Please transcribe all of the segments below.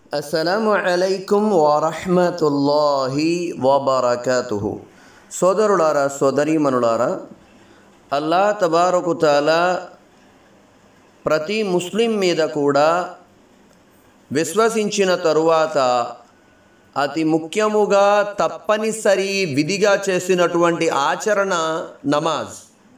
అస్సలాము అలైకుం వరహమతుల్లాహి వబరకాతుహు సోదరులారా సోదరీమణులారా అల్లా తబారకు తాలా ప్రతి ముస్లిం మీద కూడా విశ్వసించిన తరువాత అతి ముఖ్యముగా తప్పనిసరి విధిగా చేసినటువంటి ఆచరణ నమాజ్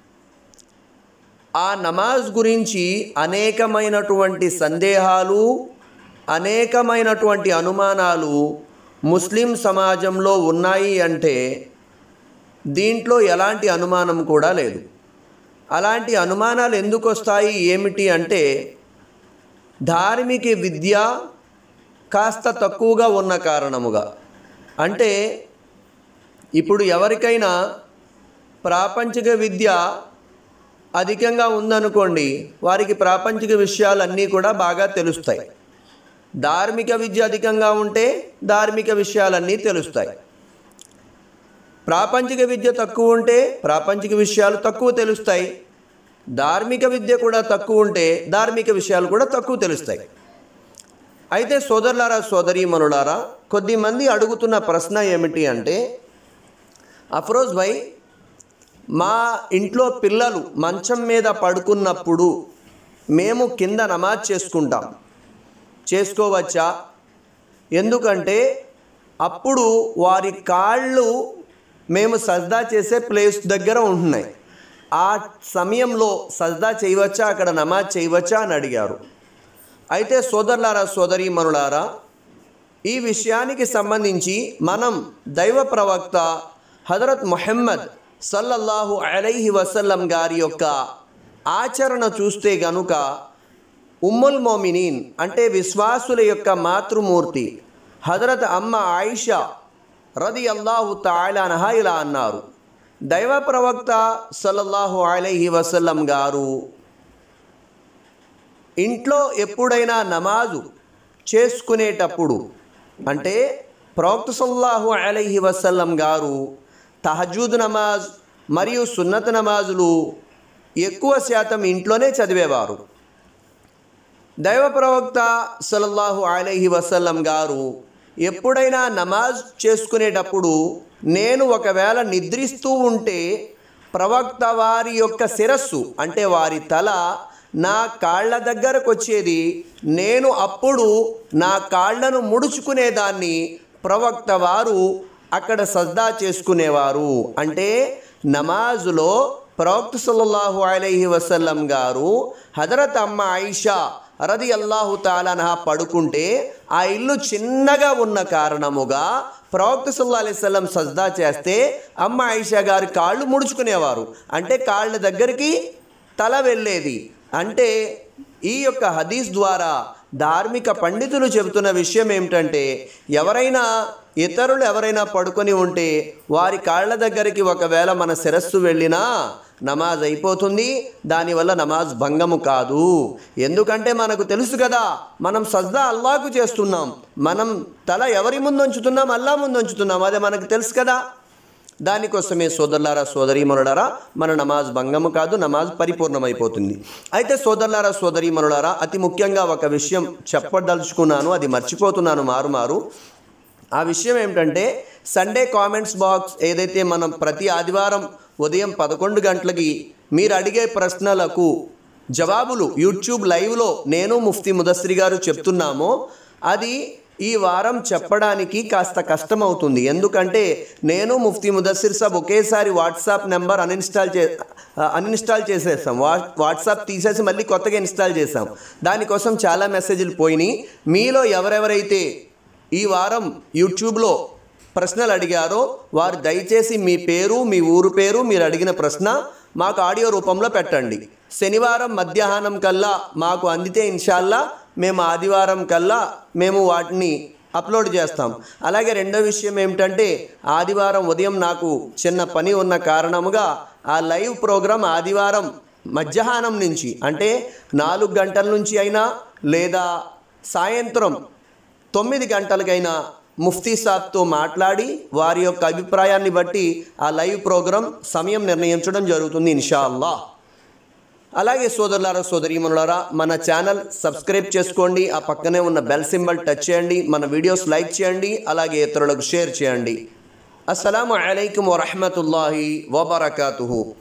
ఆ నమాజ్ గురించి అనేకమైనటువంటి సందేహాలు అనేకమైనటువంటి అనుమానాలు ముస్లిం సమాజంలో ఉన్నాయి అంటే దీంట్లో ఎలాంటి అనుమానం కూడా లేదు అలాంటి అనుమానాలు ఎందుకు వస్తాయి ఏమిటి అంటే ధార్మిక విద్య కాస్త తక్కువగా ఉన్న కారణముగా అంటే ఇప్పుడు ఎవరికైనా ప్రాపంచిక విద్య అధికంగా ఉందనుకోండి వారికి ప్రాపంచిక విషయాలన్నీ కూడా బాగా తెలుస్తాయి ధార్మిక విద్య అధికంగా ఉంటే ధార్మిక విషయాలన్నీ తెలుస్తాయి ప్రాపంచిక విద్య తక్కువ ఉంటే ప్రాపంచిక విషయాలు తక్కువ తెలుస్తాయి ధార్మిక విద్య కూడా తక్కువ ఉంటే ధార్మిక విషయాలు కూడా తక్కువ తెలుస్తాయి అయితే సోదరులారా సోదరీమణులారా కొద్దిమంది అడుగుతున్న ప్రశ్న ఏమిటి అంటే అఫ్రోజ్ భాయ్ మా ఇంట్లో పిల్లలు మంచం మీద పడుకున్నప్పుడు మేము కింద నమాజ్ చేసుకుంటాం చేసుకోవచ్చా ఎందుకంటే అప్పుడు వారి కాళ్ళు మేము సజ్దా చేసే ప్లేస్ దగ్గర ఉంటున్నాయి ఆ సమయంలో సజ్దా చేయవచ్చా అక్కడ నమాజ్ చేయవచ్చా అని అడిగారు అయితే సోదరులారా సోదరీమణులారా ఈ విషయానికి సంబంధించి మనం దైవ ప్రవక్త హజరత్ మొహమ్మద్ సల్లల్లాహు అలైహి వసల్లం గారి యొక్క ఆచరణ చూస్తే గనుక ఉమ్ముల్ మోమినీన్ అంటే విశ్వాసుల యొక్క మాతృమూర్తి హజరత్ అమ్మ ఆయిషా రది అల్లాహు తాలానహ ఇలా అన్నారు దైవ ప్రవక్త సల్లల్లాహు అలైహి వసల్లం గారు ఇంట్లో ఎప్పుడైనా నమాజు చేసుకునేటప్పుడు అంటే ప్రవక్త సల్లాహు అలైహి వసల్లం గారు తహజూద్ నమాజ్ మరియు సున్నత్ నమాజులు ఎక్కువ శాతం ఇంట్లోనే చదివేవారు దైవ ప్రవక్త సల్లల్లాహు అలైహి వసల్లం గారు ఎప్పుడైనా నమాజ్ చేసుకునేటప్పుడు నేను ఒకవేళ నిద్రిస్తూ ఉంటే ప్రవక్త వారి యొక్క శిరస్సు అంటే వారి తల నా కాళ్ళ దగ్గరకు వచ్చేది నేను అప్పుడు నా కాళ్ళను ముడుచుకునేదాన్ని ప్రవక్త వారు అక్కడ సజ్దా చేసుకునేవారు అంటే నమాజులో ప్రవక్త సల్లల్లాహు అలైహి వసల్లం గారు హజరత్ అమ్మ ఆయిషా రది అల్లాహు తాలానహ పడుకుంటే ఆ ఇల్లు చిన్నగా ఉన్న కారణముగా ప్రవక్త సల్లా అలైవల్లం సజ్దా చేస్తే అమ్మ ఆయిషా గారి కాళ్ళు ముడుచుకునేవారు అంటే కాళ్ళ దగ్గరికి తల వెళ్ళేది అంటే ఈ యొక్క హదీస్ ద్వారా ధార్మిక పండితులు చెబుతున్న విషయం ఏమిటంటే ఎవరైనా ఇతరులు ఎవరైనా పడుకొని ఉంటే వారి కాళ్ళ దగ్గరికి ఒకవేళ మన శిరస్సు వెళ్ళినా నమాజ్ అయిపోతుంది దానివల్ల నమాజ్ భంగము కాదు ఎందుకంటే మనకు తెలుసు కదా మనం సజ్దా అల్లాకు చేస్తున్నాం మనం తల ఎవరి ముందు ఉంచుతున్నాం అల్లా ముందు ఉంచుతున్నాం అదే మనకు తెలుసు కదా దానికోసమే సోదరులారా సోదరీమనులారా మన నమాజ్ భంగము కాదు నమాజ్ పరిపూర్ణమైపోతుంది అయితే సోదరులారా సోదరీమనులారా అతి ముఖ్యంగా ఒక విషయం చెప్పదలుచుకున్నాను అది మర్చిపోతున్నాను మారు మారు ఆ విషయం ఏమిటంటే సండే కామెంట్స్ బాక్స్ ఏదైతే మనం ప్రతి ఆదివారం ఉదయం పదకొండు గంటలకి మీరు అడిగే ప్రశ్నలకు జవాబులు యూట్యూబ్ లైవ్లో నేను ముఫ్తీ ముదస్సిరి గారు చెప్తున్నామో అది ఈ వారం చెప్పడానికి కాస్త కష్టమవుతుంది ఎందుకంటే నేను ముఫ్తీ ముదస్సిర్ సాబ్ ఒకేసారి వాట్సాప్ నెంబర్ అన్ఇన్స్టాల్ చే అన్ఇన్స్టాల్ చేసేసాం వా వాట్సాప్ తీసేసి మళ్ళీ కొత్తగా ఇన్స్టాల్ చేసాం దానికోసం చాలా మెసేజ్లు పోయినాయి మీలో ఎవరెవరైతే ఈ వారం యూట్యూబ్లో ప్రశ్నలు అడిగారో వారు దయచేసి మీ పేరు మీ ఊరు పేరు మీరు అడిగిన ప్రశ్న మాకు ఆడియో రూపంలో పెట్టండి శనివారం మధ్యాహ్నం కల్లా మాకు అందితే ఇన్షాల్లా మేము ఆదివారం కల్లా మేము వాటిని అప్లోడ్ చేస్తాం అలాగే రెండో విషయం ఏమిటంటే ఆదివారం ఉదయం నాకు చిన్న పని ఉన్న కారణముగా ఆ లైవ్ ప్రోగ్రాం ఆదివారం మధ్యాహ్నం నుంచి అంటే నాలుగు గంటల నుంచి అయినా లేదా సాయంత్రం తొమ్మిది గంటలకైనా ముఫ్తీ సాబ్తో మాట్లాడి వారి యొక్క అభిప్రాయాన్ని బట్టి ఆ లైవ్ ప్రోగ్రాం సమయం నిర్ణయించడం జరుగుతుంది ఇన్షా అల్లా అలాగే సోదరులారా సోదరీమనులారా మన ఛానల్ సబ్స్క్రైబ్ చేసుకోండి ఆ పక్కనే ఉన్న బెల్ సింబల్ టచ్ చేయండి మన వీడియోస్ లైక్ చేయండి అలాగే ఇతరులకు షేర్ చేయండి అస్సలం అయికం వరహమతుల్లాహి వబర్కాతుహు